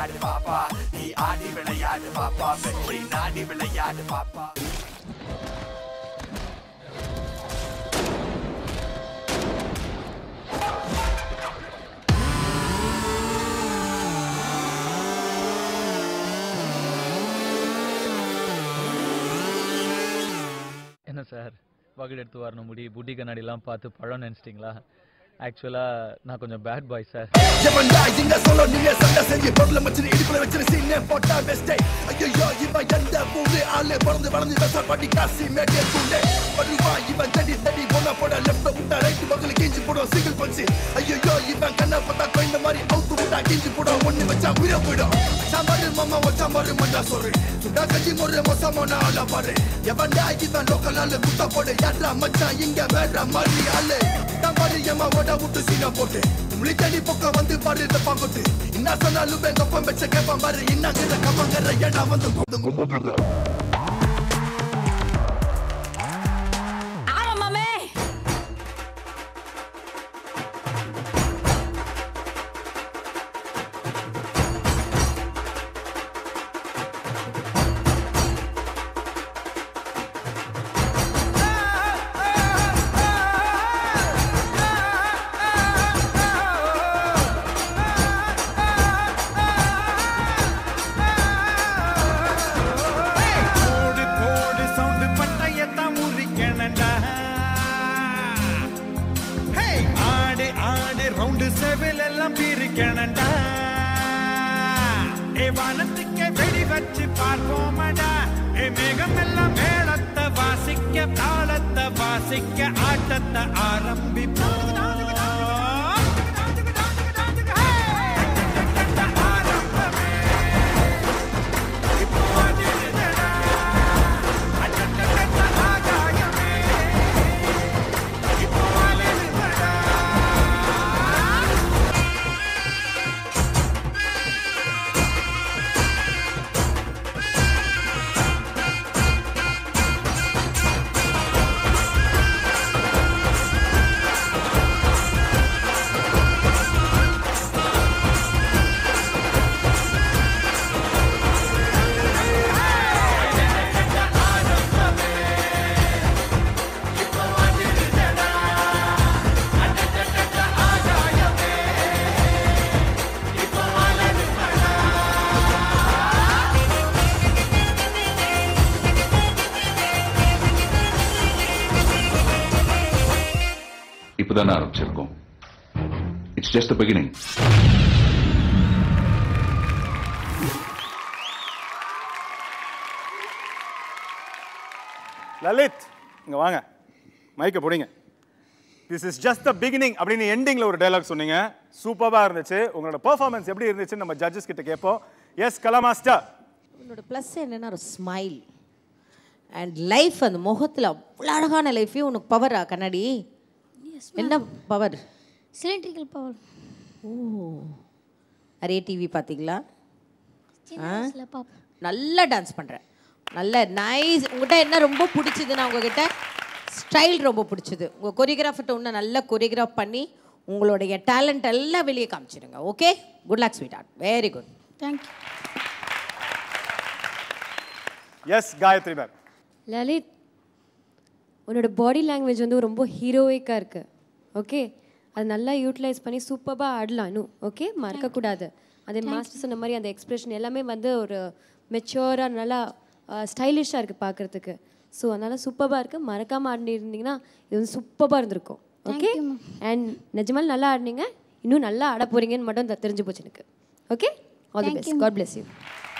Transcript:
விளையாடு பாப்பா நீ ஆடி விளையாடு பாப்பா வெற்றி நாடி விளையாடு பாப்பா என்ன சார் வகுடு எடுத்து வரணும் முடி புட்டி கண்ணாடிலாம் பார்த்து பழம் நினச்சிட்டிங்களா ஆக்சுவலாக நான் கொஞ்சம் பேட் பாய் சார் எவன்டா இங்க சொல்ல நீங்க சண்டை செஞ்சு பொருளை மச்சிரு இடுப்புல வச்சிரு சீனே போட்டா பெஸ்டே ஐயோ இவன் எந்த ஊரு ஆளு பறந்து வளர்ந்து வெசார் பாட்டி காசி மேட்டே கூண்டே வருவா இவன் தடி தடி பொண்ணா போட லெஃப்ட் விட்டா ரைட் பக்கத்துல கிஞ்சி போடும் சிங்கிள் பஞ்சு ஐயோ இவன் கண்ணை பார்த்தா கோயந்த மாதிரி அவுத்து விட்டா கிஞ்சி போடும் ஒண்ணு வச்சா உயிரை போயிடும் சாம்பாரு மாமா வச்சா மாறு மண்டா சொல்லு சுடா கஞ்சி முறை மோசமான ஆளா பாரு எவன்டா இவன் லோக்கல் ஆளு குத்தா போடு யாரா மச்சான் இங்க வேற மாதிரி ஆளு பாரு ஏமா ஓட விட்டு சீனா போட்டு முழி தண்ணி பக்கம் வந்து பாரு இந்த பாங்கொட்டு என்ன சொன்னாலும் வெங்கப்பம் வச்ச கேப்பான் பாரு என்னங்கிற கம்மங்கிற ஏடா வந்து கும்பிடுங்க ஆமா மாமே போடு போடு சவுண்டு பட்டயத்தான் முறிக்கணண்டா ஹே ஆடு ஆடு ரவுண்டு செவில் எல்லாம் பிரிக்கணண்டா ஏ வானத்துக்கு வெடி வச்சு பார்ப்போமடா ஏ மேகம் எல்லாம் மேளத்தை வாசிக்க தாளத்தை வாசிக்க ஆட்டத்தை ஆரம்பிப்போம் ஆரம்பமே இப்போ வந்துடுதடா அச்சச்சச்ச ஆகாயமே இப்போ வந்துடுதடா இப்பதான் ஆரம்பிச்சிருக்கோம் it's just the beginning Lalit இங்க வாங்க மைக்க பிடிங்க this is just the beginning அப்படின்னு எண்டிங்ல ஒரு டைலாக் சொன்னீங்க சூப்பரா இருந்துச்சு உங்களோட பெர்ஃபார்மன்ஸ் எப்படி இருந்துச்சு நம்ம ஜட்ஜஸ் கிட்ட கேட்போம் எஸ் கலா மாஸ்டர் உன்னோட ப்ளஸ் என்னன்னா ஒரு ஸ்மைல் அண்ட் லைஃப் அந்த முகத்தில் அவ்வளோ அழகான லைஃபே உனக்கு பவரா கண்ணாடி என்ன பவர் சிலிண்ட்ரிக்கல் பவர் ஓ நிறைய டிவி பார்த்தீங்களா சின்ன ஆ? வயசுல பார்ப்போம் நல்லா டான்ஸ் பண்ணுறேன் நல்ல நைஸ் உங்கள்கிட்ட என்ன ரொம்ப பிடிச்சதுன்னா உங்ககிட்ட ஸ்டைல் ரொம்ப பிடிச்சது உங்கள் கொரியோகிராஃபர்கிட்ட இன்னும் நல்லா கொரியோகிராஃப் பண்ணி உங்களுடைய டேலண்ட் எல்லாம் வெளியே காமிச்சிடுங்க okay good luck sweetheart very good thank you yes Gayathri ma'am Lalit உன்னோட பாடி லாங்குவேஜ் வந்து ரொம்ப ஹீரோயிக்காக இருக்கு ஓகே அது நல்லா யூட்டிலைஸ் பண்ணி சூப்பராக ஆடலாம் இன்னும் ஓகே மறக்கக்கூடாது அதே மாஸ்டர் சொன்ன மாதிரி அந்த எக்ஸ்பிரஷன் எல்லாமே வந்து ஒரு மெச்சூராக நல்லா ஸ்டைலிஷாக இருக்குது பார்க்குறதுக்கு ஸோ அதனால் சூப்பராக இருக்குது மறக்காமல் ஆடினிருந்தீங்கன்னா இது வந்து சூப்பராக இருந்திருக்கும் ஓகே அண்ட் நிஜமாலும் நல்லா ஆடினீங்க இன்னும் நல்லா ஆட போகிறீங்கன்னு மட்டும் தெ- தெரிஞ்சு போச்சு எனக்கு okay all the Thank best you. God bless you